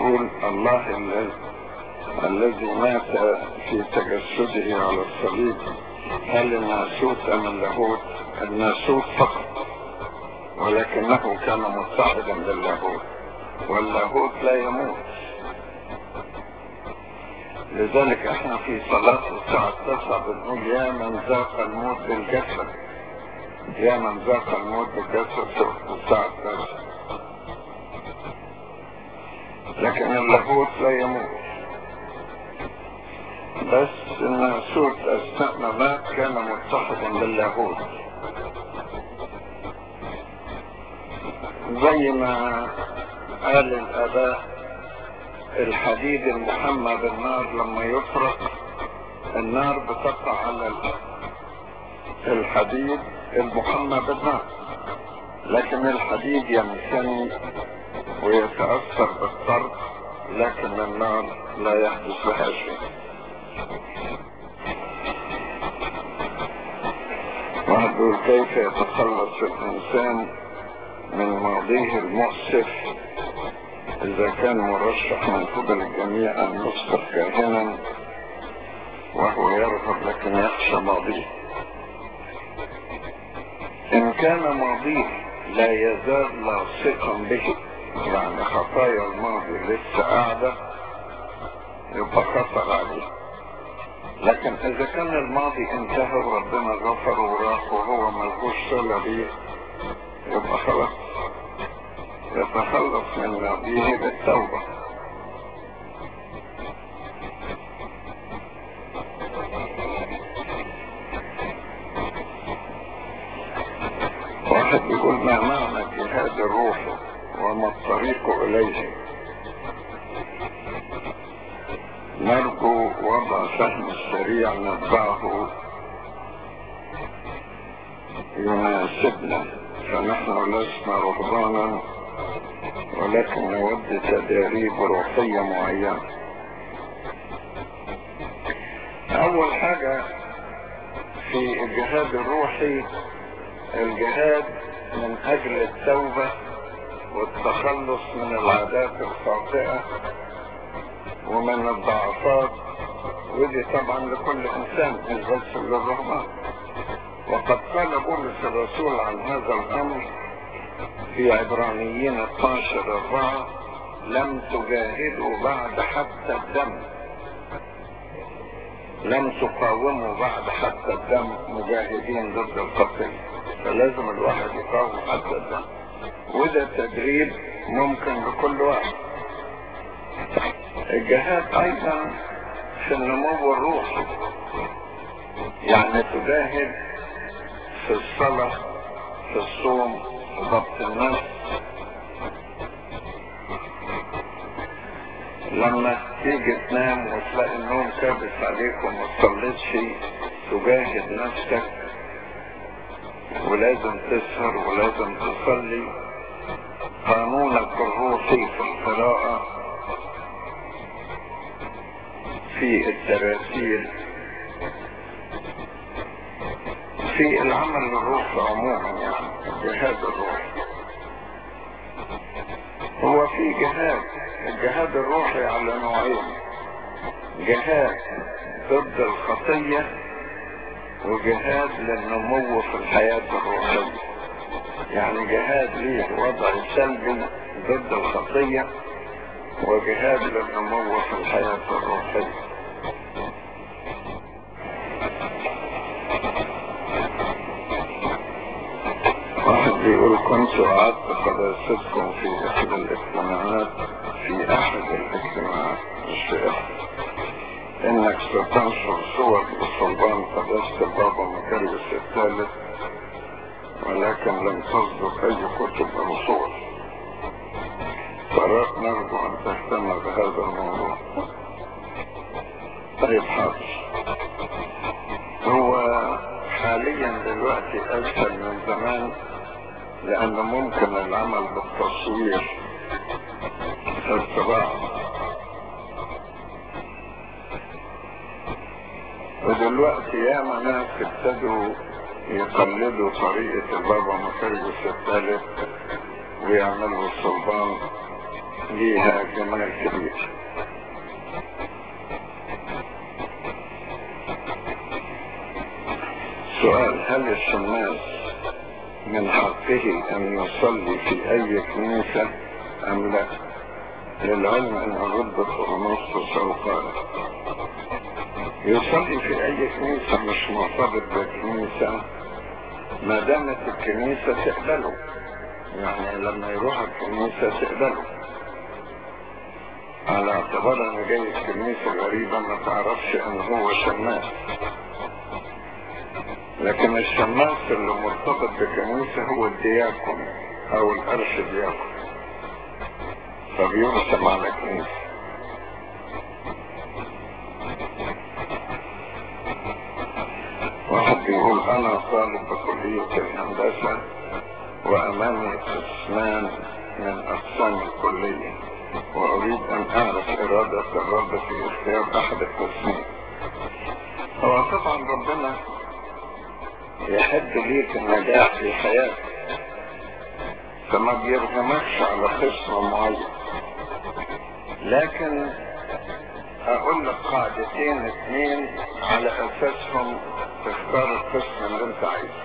بيقول الله الذي الذي مات في تجسده على الصليب هل الناسوت ام اللاهوت الناسوت فقط ولكنه كان متحدا باللاهوت واللاهوت لا يموت لذلك احنا في صلاة الساعة التاسعة بنقول يا من ذاق الموت بالجسد يا من ذاق الموت بالجسد في الساعة التاسعة لكن اللاهوت لا يموت بس الناسوت اثناء ما مات كان متحدا باللاهوت زي ما قال الاباء الحديد المحمى بالنار لما يفرق النار بتقع على الحديد المحمى بالنار لكن الحديد يمتني ويتأثر بالطرد لكن النار لا يحدث لها شيء وهدول كيف يتخلص الإنسان من ماضيه المؤسف إذا كان مرشح من قبل الجميع أن يصبح كاهنا وهو يرغب لكن يخشى ماضيه إن كان ماضيه لا يزال لاصقا به يعني خطايا الماضي لسه قاعدة يبقى خطر عليه لكن إذا كان الماضي انتهى وربنا غفر وراح وهو ملهوش صلة بيه يبقى خلاص يتخلص من ماضيه بالتوبة واحد يقول ما معنى جهاد الروح وما الطريق إليه نرجو وضع فهم السريع نتبعه يناسبنا فنحن لسنا رهبانا ولكن نود تداريب روحية معينة أول حاجة في الجهاد الروحي الجهاد من أجل التوبة والتخلص من العادات الخاطئة ومن الضعفات ودي طبعا لكل إنسان مش بس للرهبان وقد قال بولس الرسول عن هذا الأمر في عبرانيين 12 4 لم تجاهدوا بعد حتى الدم لم تقاوموا بعد حتى الدم مجاهدين ضد الخطية فلازم الواحد يقاوم حتى الدم وده تدريب ممكن لكل واحد الجهاد ايضا في النمو الروحي يعني تجاهد في الصلاة في الصوم في ضبط النفس لما تيجي تنام وتلاقي النوم كابس عليك وما تصليتش تجاهد نفسك ولازم تسهر ولازم تصلي قانونك الروحي في القراءة في التراسيل في العمل الروحي عموما يعني الجهاد الروحي هو في جهاد الجهاد الروحي على نوعين جهاد ضد الخطية وجهاد للنمو في الحياة الروحية يعني جهاد ليه وضع سلبي ضد الخطية وجهاد للنمو في الحياة الروحية واحد بيقول كنت وعدت قداستكم في احد الاجتماعات في احد الاجتماعات مش في احد انك ستنشر صور بصلبان قداسة بابا مكرس الثالث ولكن لم تصدق اي كتب او صور فراء نرجو ان تهتم بهذا الموضوع طيب حاضر هو حاليا دلوقتي اسهل من زمان لان ممكن العمل بالتصوير في الطباعة ودلوقتي ياما ناس ابتدوا يقلدوا طريقة البابا مكرجس الثالث ويعملوا الصلبان ليها جمال كبير سؤال هل الشماس من حقه ان يصلي في اي كنيسة ام لا للعلم ان الرب اغنوسطس قال يصلي في اي كنيسة مش مرتبط بكنيسة ما دامت الكنيسة تقبله يعني لما يروح الكنيسة تقبله على اعتبار ان جاي الكنيسة غريبة ما تعرفش ان هو شماس لكن الشماس اللي مرتبط بكنيسة هو الدياكون او الارش دياكون فبيرسم على كنيسة واحد بيقول انا طالب بكلية الهندسة وامامي قسمان من اقسام الكلية واريد ان اعرف ارادة الرب في اختيار احد القسمين هو طبعا ربنا يحب ليك النجاح في حياتك فما بيرغمكش على قسم معين لكن اقول لك قاعدتين اثنين على اساسهم تختار القسم اللي انت عايزه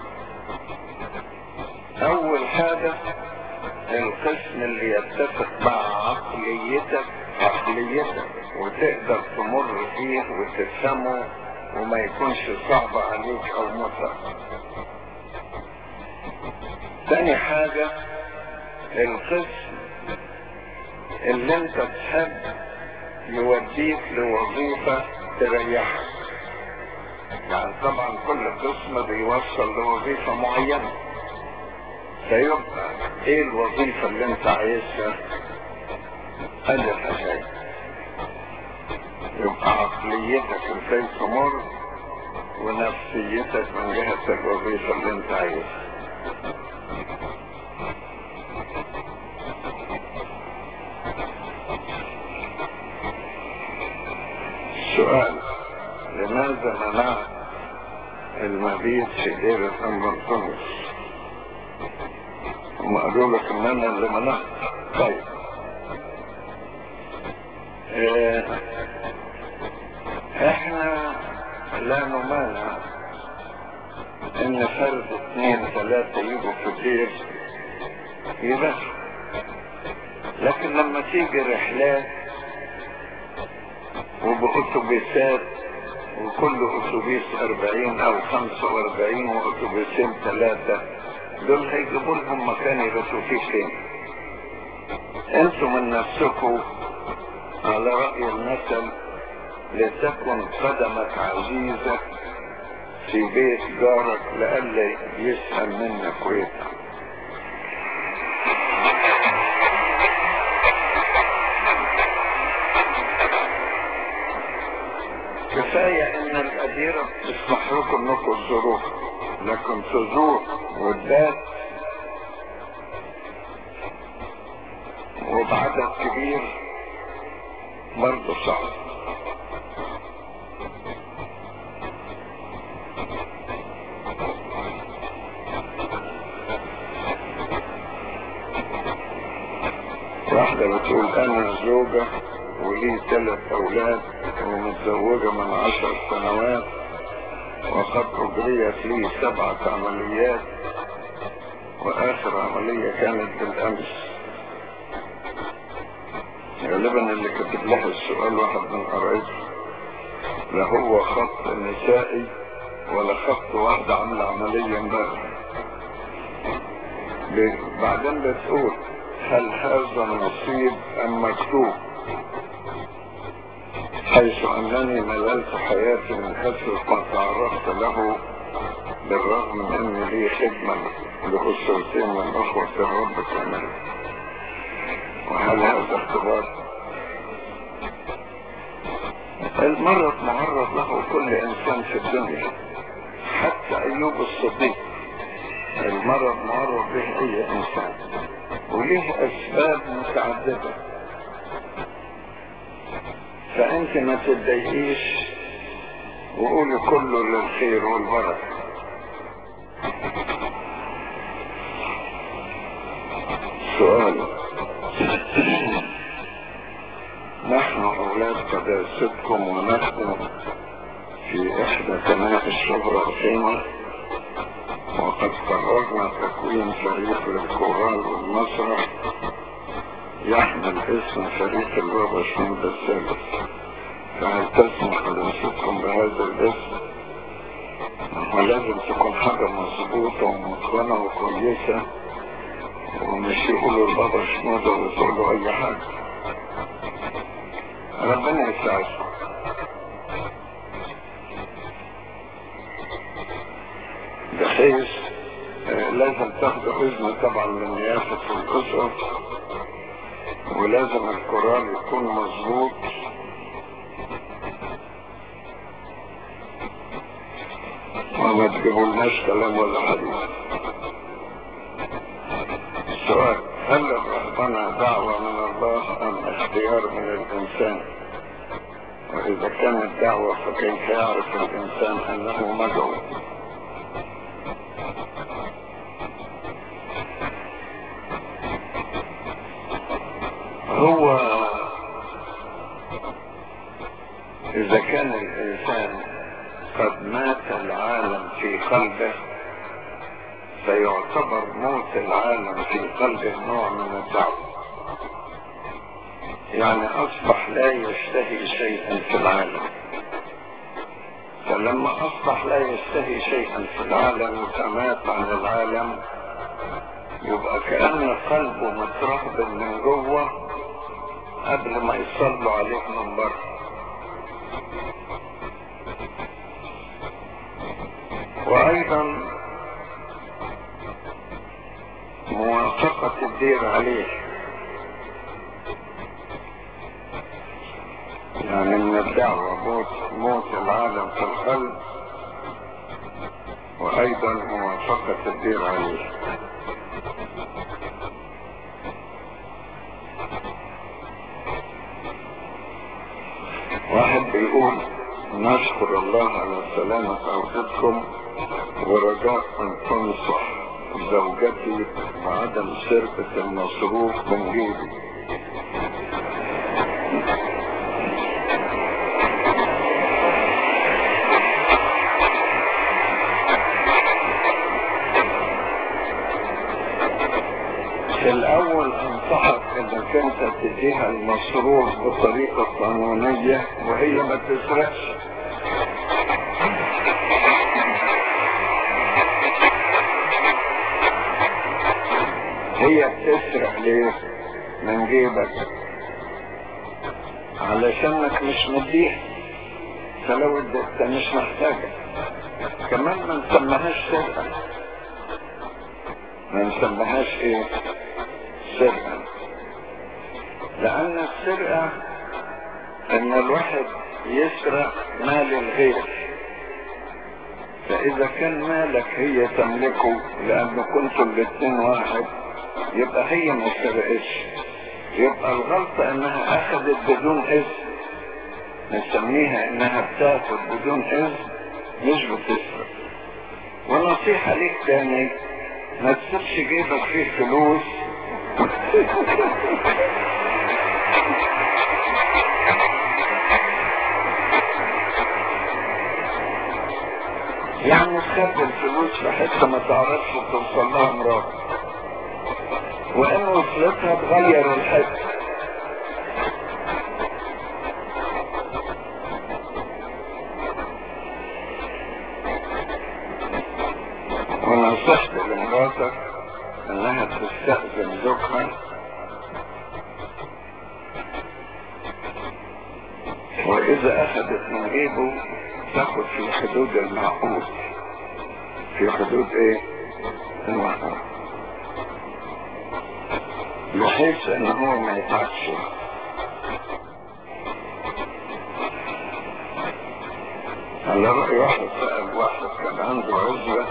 اول حاجة القسم اللي يتفق مع عقليتك عقليتك وتقدر تمر فيه وتفهمه وما يكونش صعب عليك او متعب تاني حاجة القسم اللي انت تحب يوديك لوظيفة تريحك يعني طبعا كل قسم بيوصل لوظيفة معينة فيبقى ايه الوظيفة اللي انت عايزها ادي الحكاية يبقى عقليتك ازاي تمر ونفسيتك من جهة الوظيفة اللي انت عايزها سؤال لماذا منعت المبيت في دير الأمبرتونس هم قالوا لك ان انا اللي منعت طيب اه احنا لا نمانع ان فرد اثنين ثلاثة يجوا في الدير يبقى لكن لما تيجي رحلات وبأتوبيسات وكل أتوبيس أربعين أو خمسة وأربعين وأتوبيسين ثلاثة دول هيجيبوا لهم مكان يباتوا فيه فين انتوا من نفسكم على رأي المثل لتكن قدمك عزيزة في بيت جارك لئلا يسأل منك ويتعب كفاية ان الأديرة تسمح لكم انكم تزوروها لكن تزور وتبات وبعدد كبير برضه صعب واحدة بتقول انا زوجة ولي ثلاث اولاد ومتزوجة من عشر سنوات وقد اجريت لي سبعة عمليات واخر عملية كانت بالامس غالبا اللي كتب لها السؤال واحد من قرايبي لا هو خط نسائي ولا خط واحدة عاملة عملية امبارح بعدين بتقول هل هذا نصيب ام مكتوب حيث انني مللت حياتي من كثرة ما تعرضت له بالرغم من ان لي خدمة لأسرتين من اخوة الرب كمان وهل هذا اختبار المرض معرض له كل انسان في الدنيا حتى ايوب الصديق المرض معرض به اي انسان وليه اسباب متعددة فانت ما تتضايقيش وقولي كله للخير والبركة سؤال نحن أولاد قداستكم ونحن في إحدى كنائس الشهرة الخيمة وقد قررنا تكوين فريق للكورال والمسرح يحمل اسم فريق البابا شنود الثالث فهل تسمح قداستكم بهذا الاسم ولازم تكون حاجة مظبوطة ومتقنة وكويسة ومش يقولوا البابا شنودة ويقولوا أي حاجة ربنا يساعدكم بحيث آه، لازم تاخدوا إذن طبعا من نيافة الأسرة ولازم القرآن يكون مظبوط وما تجيبولناش كلام ولا حديث السؤال هل الرهبنة دعوة من الله أم اختيار من الإنسان وإذا كانت دعوة فكيف يعرف الإنسان أنه مدعو هو إذا كان الإنسان قد مات العالم في قلبه فيعتبر موت العالم في قلبه نوع من الدعوة يعني أصبح لا يشتهي شيئا في العالم فلما أصبح لا يشتهي شيئا في العالم وتمات عن العالم يبقى كأن قلبه مترهب من جوه قبل ما يصلوا عليه من بره وأيضا موافقة الدير عليه يعني من الدعوة موت, موت العالم في القلب وأيضا موافقة الدير عليه واحد بيقول نشكر الله على سلامة عودتكم ورجاء أن تنصح زوجتي بعدم سرقة المصروف من جيبي في الأول أنصحك إنك أنت تديها المصروف بطريقة قانونية وهي ما تسرقش هي بتسرق ليه من جيبك علشانك مش مديها فلو اديتها مش محتاجة كمان ما نسميهاش سرقة ما نسميهاش ايه سرقة لأن السرقة إن الواحد يسرق مال الغير فإذا كان مالك هي تملكه لأن كنتوا الاتنين واحد يبقى هي ما سرقتش يبقى الغلطة إنها أخذت بدون إذن نسميها إنها بتاخد بدون إذن مش بتسرق ونصيحة ليك تاني ما تسيبش جيبك فيه فلوس يعني تخبي الفلوس في حته ما تعرفش توصل لها مراتك وان وصلتها تغير الحته ونصحت لمراتك انها تستأذن زوجها واذا اخذت من جيبه تاخد في حدود المعقول في حدود ايه المعقول بحيث ان هو ما يتعبش على رأي واحد سأل واحد كان عنده عزلة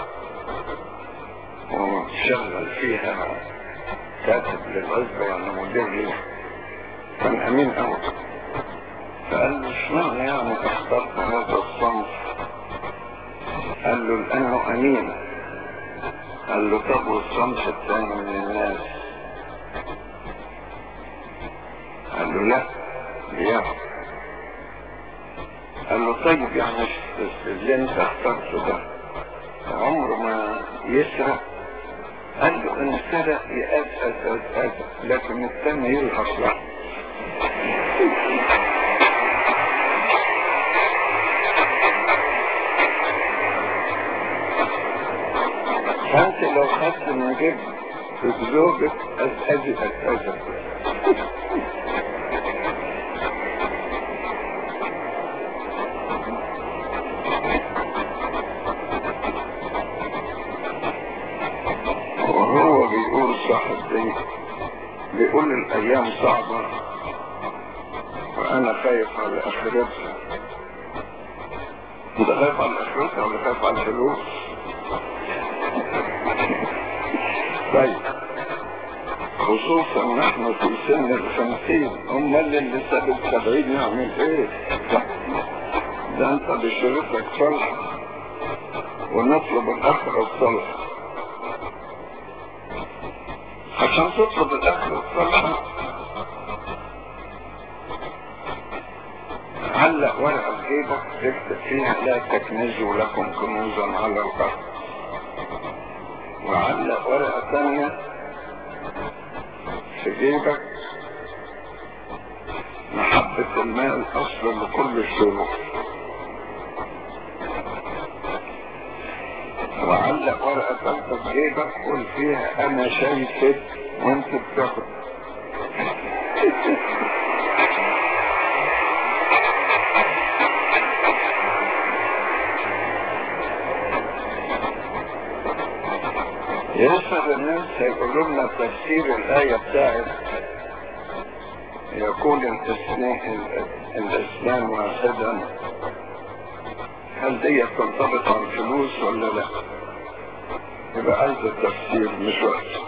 وشغل فيها كاتب للعزبة يعني مدير ليها كان امين قوي فقال له اشمعنى يعني اخترت هذا الصنف قال له لانه امين قال له طب والصنف الثاني من الناس قال له لا بياخد قال له طيب يعني اللي انت اخترته ده عمره ما يسرق قال له ان سرق يأذى أذى لكن الثاني يلحق له فانت لو خدت من جيب زوجك أذى أذى وهو بيقول صاحب دي بيقول الايام صعبة وانا خايف على اخرتها انت خايف على اخرتها ولا خايف على الفلوس طيب خصوصا نحن في سن الخمسين هم اللي لسه بالسبعين يعمل ايه ده انت بشرتك صلح ونطلب الاخرة الصلح عشان تطلب الاخرة الصلح علق ورقة في جيبك تكتب فيها لا تكنزوا لكم كنوزا على الارض وعلق ورقة ثانية في جيبك محبة المال أصل لكل الشرور وعلق ورقة ثالثة في جيبك قول فيها أنا شايفك وأنت بتاخد يسأل الناس هيقولوا لنا تفسير الآية بتاعت يكون الاسمين الاسلام واحدا هل دي تنطبق على الفلوس ولا لا؟ يبقى عايز التفسير مش وقت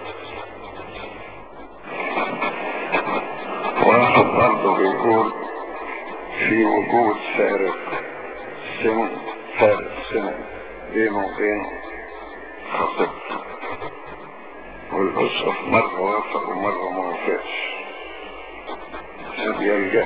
واحد برضه بيقول في وجود فارق سن فارق سن بينه وبين خطيبته والأسقف مرة وافق ومرة ما وافقش هذا يلجأ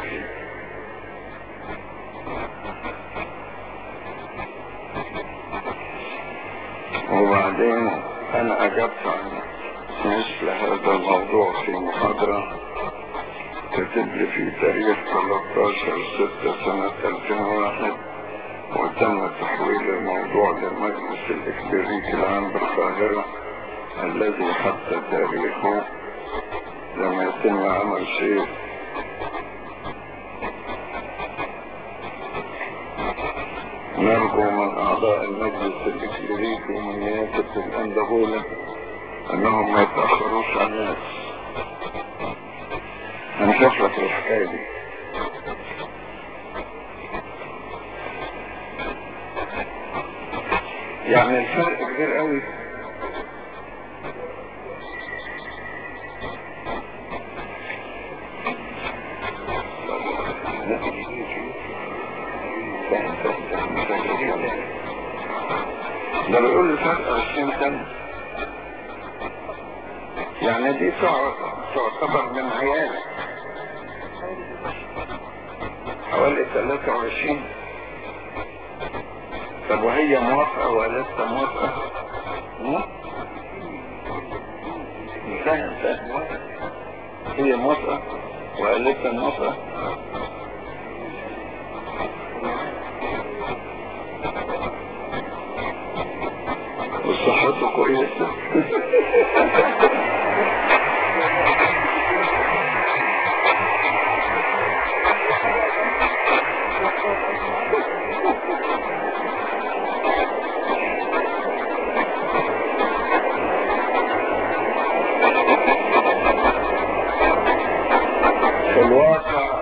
وبعدين أنا أجبت عن مثل هذا الموضوع في محاضرة كتب لي في تاريخ 13 6 سنة 2001 وتم تحويل الموضوع للمجلس الإكبريكي العام بالقاهرة الذي حتى تاريخه لم يتم عمل شيء نرجو من أعضاء المجلس الإكليريكي ومن نيافة الأندهولة أنهم ما يتأخروش عن الناس هنشوف لك الحكاية دي يعني الفرق كبير قوي ده بيقول لي فرق 20 سنة يعني دي تعتبر من عيالك حوالي 23 طب وهي موافقة ولا لسه موافقة؟ فاهم فاهم هي موافقة ولا لسه موافقة؟ وصحته كويسة في الواقع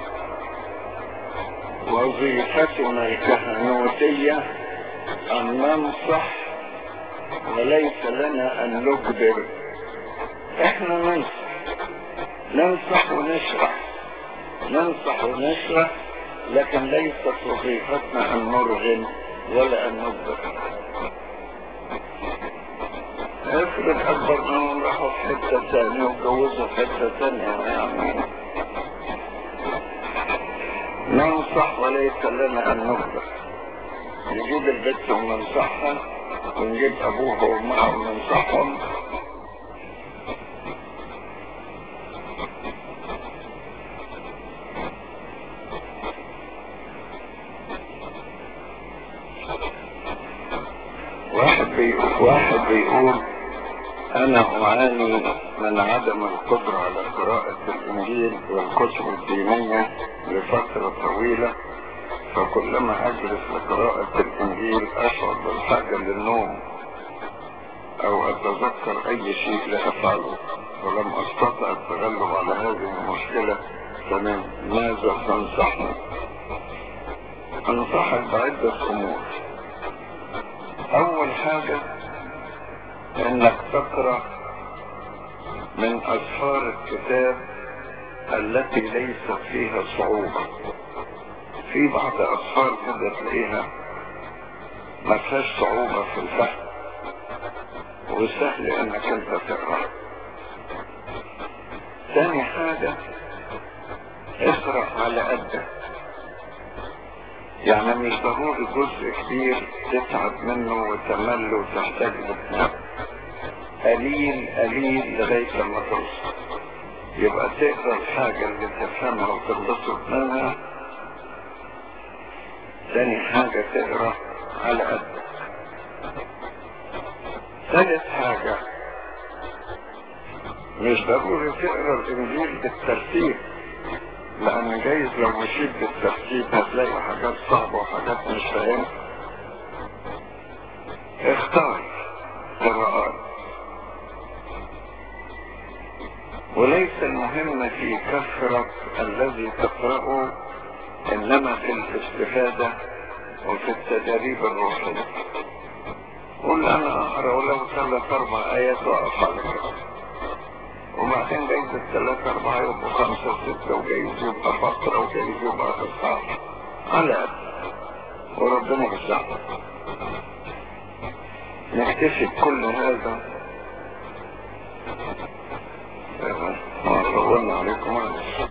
وظيفتنا الكهنوتية أن ننصح وليس لنا أن نجبر إحنا ننصح ننصح ونشرح ننصح ونشرح لكن ليست وظيفتنا أن نرغم ولا أن نجبر افرض أكبر منهم راحوا في حتة ثانية وجوزوا في حتة ثانية يعني ننصح وليس لنا ان نخبر نجيب البت وننصحها ونجيب ابوها وامها وننصحهم واحد بيقول واحد بيقول انا اعاني من عدم القدرة على قراءة الانجيل والكتب الدينية لفترة طويلة فكلما اجلس لقراءة الانجيل اشعر بالحاجة للنوم او اتذكر اي شيء لافعله ولم استطع التغلب على هذه المشكلة فماذا تنصحني انصحك بعدة امور اول حاجة انك تقرأ من اسفار الكتاب التي ليست فيها صعوبة في بعض اسفار كده تلاقيها ما فيهاش صعوبة في الفهم وسهل انك انت تقرأ ثاني حاجة اقرأ على قدك يعني مش ضروري جزء كبير تتعب منه وتمل وتحتاج لتنام قليل قليل لغاية لما توصل يبقى تقرا الحاجة اللي تفهمها وتنبسط منها تاني حاجة تقرا على قدك ثالث حاجة مش ضروري تقرا الانجيل بالترتيب لان جايز لو مشيت بالترتيب هتلاقي حاجات صعبة وحاجات مش فاهمها اختار قراءات وليس المهم في كثرة الذي تقرأه انما في الاستفادة وفي التدريب الروحي قل انا اقرأ ولو ثلاث اربع ايات واقف على كده وبعدين جايز الثلاث اربع يبقوا خمسة ستة وجايز يبقى فترة وجايز يبقى اصحاب على قد وربنا يساعدك نكتفي بكل هذا ما طولنا عليكم معلش